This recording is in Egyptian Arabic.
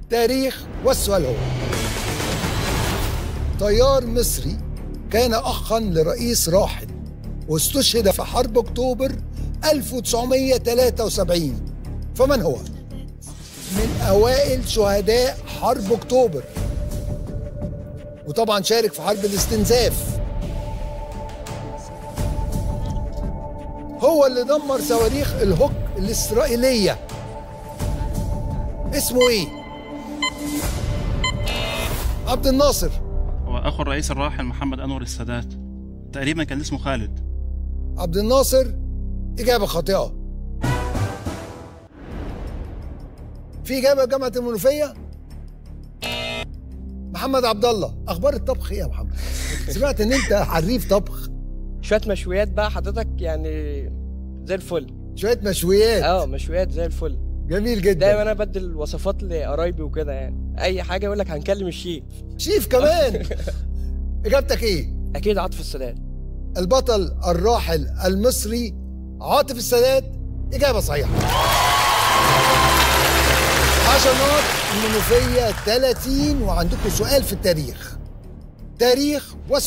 تاريخ والسؤال هو طيار مصري كان أخا لرئيس راحل واستشهد في حرب أكتوبر 1973 فمن هو؟ من أوائل شهداء حرب أكتوبر وطبعا شارك في حرب الاستنزاف هو اللي دمر صواريخ الهوك الإسرائيلية اسمه إيه؟ عبد الناصر هو اخو الرئيس الراحل محمد انور السادات تقريبا كان اسمه خالد عبد الناصر إجابة خاطئة في إجابة جامعة المنوفية محمد عبد الله أخبار الطبخ إيه يا محمد؟ سمعت إن أنت حريف طبخ شويه مشويات بقى حضرتك يعني زي الفل شوية مشويات اه مشويات زي الفل جميل جدا دايما انا بدي الوصفات لقرايبي وكده يعني اي حاجه يقول لك هنكلم الشيف شيف كمان إجابتك إيه؟ اكيد عاطف السادات البطل الراحل المصري عاطف السادات إجابة صحيحة 10 نقط المنوفية 30 وعندكم سؤال في التاريخ تاريخ